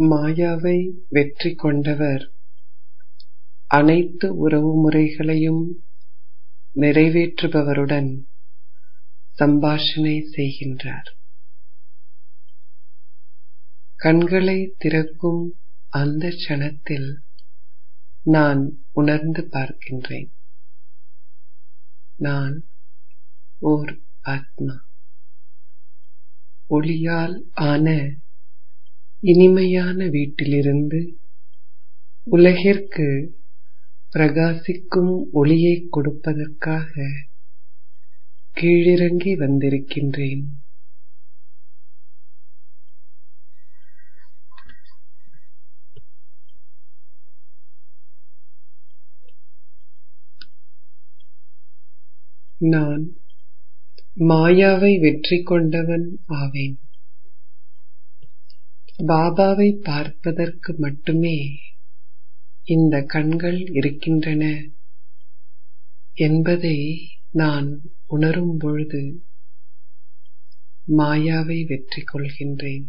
மாயாவை வெற்றி கொண்டவர் அனைத்து உறவுமுறைகளையும் நிறைவேற்றுபவருடன் சம்பாஷணை செய்கின்றார் கண்களை திறக்கும் அந்த க்ஷணத்தில் நான் உணர்ந்து பார்க்கின்றேன் நான் ஓர் ஆத்மா ஒளியால் ஆன இனிமையான வீட்டிலிருந்து உலகிற்கு பிரகாசிக்கும் ஒளியைக் கொடுப்பதற்காக கீழிறங்கி வந்திருக்கின்றேன் நான் மாயாவை வெற்றி கொண்டவன் ஆவேன் பாபாவை பார்ப்பதற்கு மட்டுமே இந்த கண்கள் இருக்கின்றன என்பதை நான் உணரும் பொழுது மாயாவை வெற்றி கொள்கின்றேன்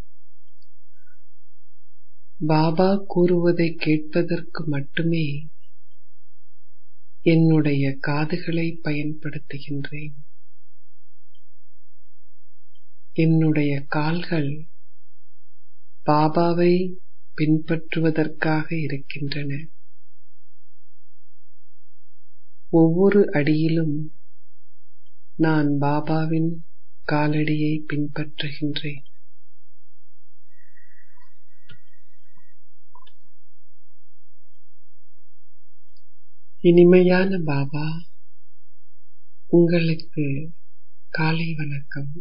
பாபா கூறுவதை கேட்பதற்கு மட்டுமே என்னுடைய காதுகளை பயன்படுத்துகின்றேன் என்னுடைய கால்கள் பாபாவை பின்பற்றுவதற்காக இருக்கின்றன ஒவ்வொரு அடியிலும் நான் பாபாவின் காலடியை பின்பற்றுகின்றேன் இனிமையான பாபா உங்களுக்கு காலை வணக்கம்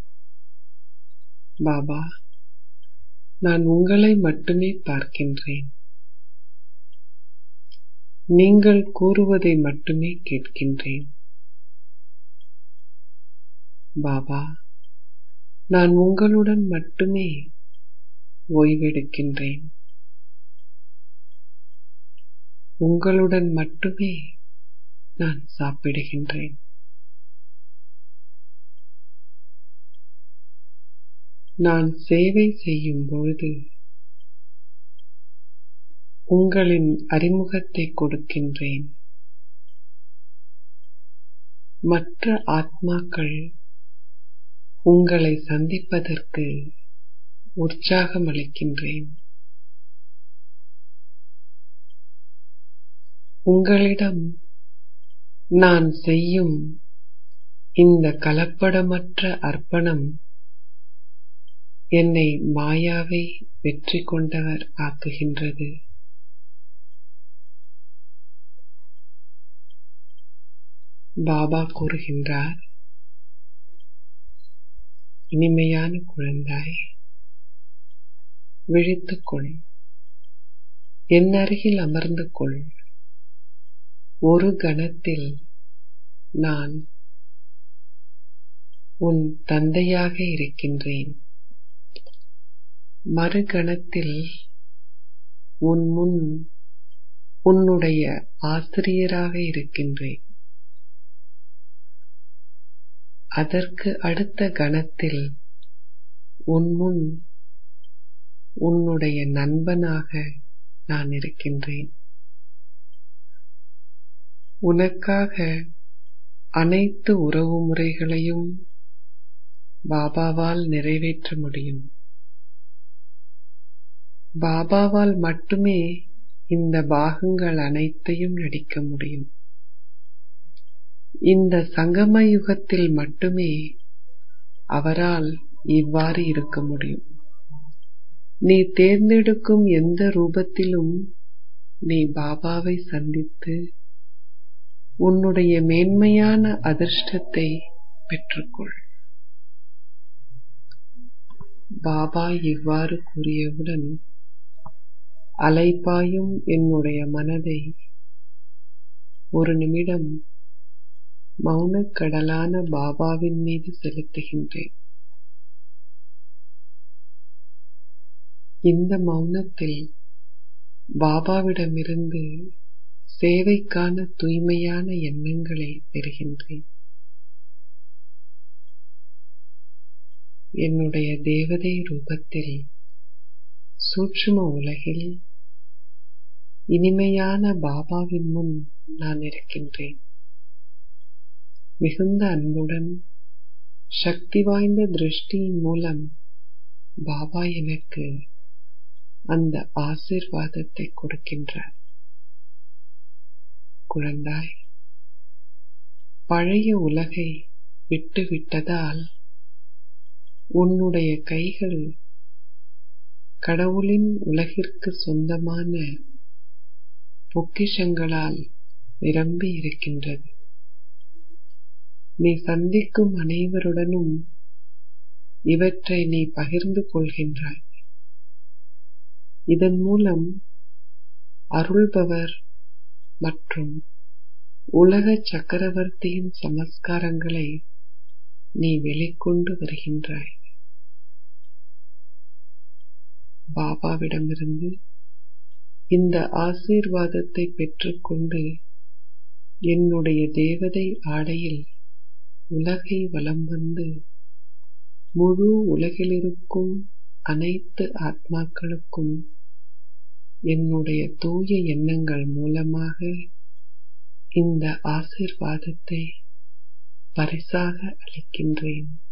பாபா நான் உங்களை மட்டுமே பார்க்கின்றேன் நீங்கள் கூறுவதை மட்டுமே கேட்கின்றேன் பாபா நான் உங்களுடன் மட்டுமே ஓய்வெடுக்கின்றேன் உங்களுடன் மட்டுமே நான் சாப்பிடுகின்றேன் நான் சேவை செய்யும் பொழுது உங்களின் அறிமுகத்தை கொடுக்கின்றேன் மற்ற ஆத்மாக்கள் உங்களை சந்திப்பதற்கு உற்சாகமளிக்கின்றேன் உங்களிடம் நான் செய்யும் இந்த கலப்படமற்ற அர்ப்பணம் என்னை மாயாவை வெற்றி கொண்டவர் ஆக்குகின்றது பாபா கூறுகின்றார் இனிமையான குழந்தாய் விழித்துக்கொள் என் அருகில் அமர்ந்து கொள் ஒரு கணத்தில் நான் உன் தந்தையாக இருக்கின்றேன் மறுகணத்தில் உன் முன் உன்னுடைய ஆசிரியராக இருக்கின்றேன் அதற்கு அடுத்த கணத்தில் உன் முன் உன்னுடைய நண்பனாக நான் இருக்கின்றேன் உனக்காக அனைத்து உறவு முறைகளையும் பாபாவால் நிறைவேற்ற முடியும் பாபாவால் மட்டுமே இந்த பாகங்கள் அனைத்தையும் நடிக்க முடியும் இந்த சங்கம யுகத்தில் மட்டுமே அவரால் இவ்வாறு இருக்க முடியும் நீ தேர்ந்தெடுக்கும் எந்த ரூபத்திலும் நீ பாபாவை சந்தித்து உன்னுடைய மேன்மையான அதிர்ஷ்டத்தை பெற்றுக்கொள் பாபா இவ்வாறு கூறியவுடன் அலைப்பாயும் என்னுடைய மனதை ஒரு நிமிடம் மௌனக் கடலான பாபாவின் மீது செலுத்துகின்றேன் இந்த மௌனத்தில் பாபாவிடமிருந்து சேவைக்கான தூய்மையான எண்ணங்களை பெறுகின்றேன் என்னுடைய தேவதை ரூபத்தில் சூட்சும உலகில் இனிமையான பாபாவின் முன் நான் இருக்கின்றேன் மிகுந்த அன்புடன் சக்தி வாய்ந்த திருஷ்டியின் மூலம் பாபா எனக்கு அந்த ஆசீர்வாதத்தை கொடுக்கின்றார் குழந்தாய் பழைய உலகை விட்டுவிட்டதால் உன்னுடைய கைகள் கடவுளின் உலகிற்கு சொந்தமான பொக்கிஷங்களால் நிரம்பி இருக்கின்றது நீ சந்திக்கும் அனைவருடனும் இவற்றை நீ பகிர்ந்து கொள்கின்றாய் இதன் மூலம் அருள்பவர் மற்றும் உலக சக்கரவர்த்தியின் சமஸ்காரங்களை நீ வெளிக்கொண்டு வருகின்றாய் பாபாவிடமிருந்து இந்த ஆசீர்வாதத்தை பெற்றுக்கொண்டு என்னுடைய தேவதை ஆடையில் உலகை வலம் வந்து முழு உலகிலிருக்கும் அனைத்து ஆத்மாக்களுக்கும் என்னுடைய தூய எண்ணங்கள் மூலமாக இந்த ஆசீர்வாதத்தை பரிசாக அளிக்கின்றேன்